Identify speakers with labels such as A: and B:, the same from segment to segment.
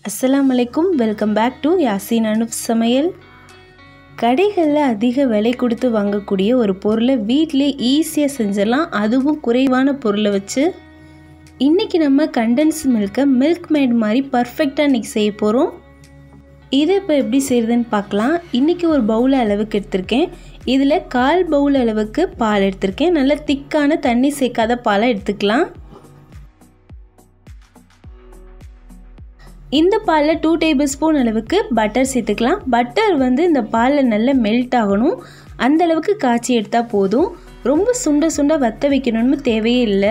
A: அஸ்ஸலாமு அலைக்கும் welcome back to Yasin Anup சமையல் கடைகளில் அதிக விலை கொடுத்து வாங்கக்கூடிய ஒரு பொருளை வீட்டிலே ஈஸியாக செஞ்சிடலாம் அதுவும் குறைவான பொருளை வச்சு இன்றைக்கி நம்ம கண்டென்ஸ் மில்கை மில்க் மேட் மாதிரி பர்ஃபெக்டாக இன்றைக்கி செய்ய போகிறோம் இதை இப்போ எப்படி செய்கிறதுன்னு பார்க்கலாம் இன்றைக்கி ஒரு பவுல் அளவுக்கு எடுத்திருக்கேன் இதில் கால் பவுல் அளவுக்கு பால் எடுத்திருக்கேன் நல்ல திக்கான தண்ணி சேர்க்காத பாலை எடுத்துக்கலாம் இந்த பாலில் டூ டேபிள் ஸ்பூன் அளவுக்கு பட்டர் சேர்த்துக்கலாம் பட்டர் வந்து இந்த பாலில் நல்லா மெல்ட் ஆகணும் அந்த அளவுக்கு காய்ச்சி எடுத்தால் போதும் ரொம்ப சுண்ட சுண்ட வத்த வைக்கணும்னு தேவையே இல்லை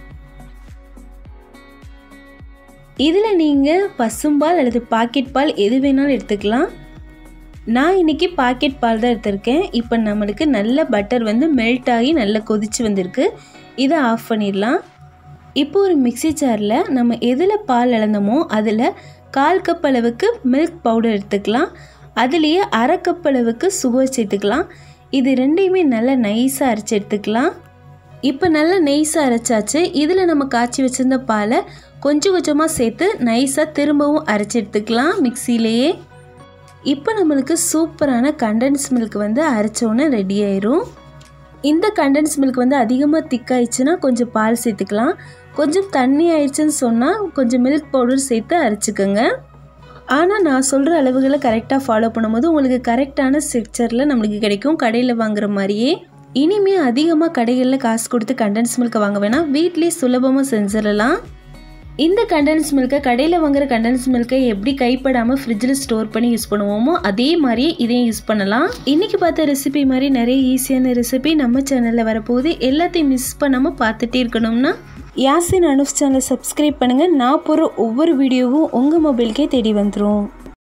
A: இதில் நீங்கள் பசும்பால் அல்லது பாக்கெட் பால் எது வேணாலும் எடுத்துக்கலாம் நான் இன்றைக்கி பாக்கெட் பால் தான் எடுத்திருக்கேன் இப்போ நம்மளுக்கு நல்ல பட்டர் வந்து மெல்ட் ஆகி நல்லா கொதிச்சு வந்திருக்கு இதை ஆஃப் பண்ணிடலாம் இப்போ ஒரு மிக்சி ஜாரில் நம்ம எதில் பால் இழந்தோமோ அதில் கால் கப் அளவுக்கு மில்க் பவுடர் எடுத்துக்கலாம் அதுலேயே அரை கப் அளவுக்கு சுகர் சேர்த்துக்கலாம் இது ரெண்டையுமே நல்லா நைஸாக அரைச்சி எடுத்துக்கலாம் இப்போ நல்லா நெய்ஸாக அரைச்சாச்சு இதில் நம்ம காய்ச்சி வச்சுருந்த பாலை கொஞ்சம் கொஞ்சமாக சேர்த்து நைஸாக திரும்பவும் அரைச்சி எடுத்துக்கலாம் மிக்சிலேயே இப்போ நம்மளுக்கு சூப்பரான கண்டென்ஸ் மில்க் வந்து அரைச்சோன்னே ரெடி ஆயிரும் இந்த கண்டென்ஸ் மில்க் வந்து அதிகமாக திக்காயிடுச்சுன்னா கொஞ்சம் பால் சேர்த்துக்கலாம் கொஞ்சம் தண்ணி ஆயிடுச்சுன்னு சொன்னால் கொஞ்சம் மில்க் பவுடர் சேர்த்து அரைச்சிக்கோங்க ஆனால் நான் சொல்கிற அளவுகளை கரெக்டாக ஃபாலோ பண்ணும்போது உங்களுக்கு கரெக்டான ஸ்ட்ரக்சரில் நம்மளுக்கு கிடைக்கும் கடையில் வாங்குற மாதிரியே இனிமே அதிகமாக கடைகளில் காசு கொடுத்து கண்டென்ஸ் மில்கை வாங்க வேணாம் வீட்லேயே சுலபமாக செஞ்சிடலாம் இந்த கண்டென்ஸ் மில்கை கடையில் வாங்குற கண்டென்ஸ் மில்கை எப்படி கைப்படாமல் ஃப்ரிட்ஜில் ஸ்டோர் பண்ணி யூஸ் பண்ணுவோமோ அதே மாதிரியே இதையும் யூஸ் பண்ணலாம் இன்றைக்கி பார்த்த ரெசிபி மாதிரி நிறைய ஈஸியான ரெசிபி நம்ம சேனலில் வரப்போகுது எல்லாத்தையும் மிஸ் பண்ணாமல் பார்த்துட்டே இருக்கணும்னா யாசின் அனுஃப் சேனலை சப்ஸ்கிரைப் பண்ணுங்கள் நான் போகிற ஒவ்வொரு வீடியோவும் உங்கள் மொபைலுக்கே தேடி வந்துடும்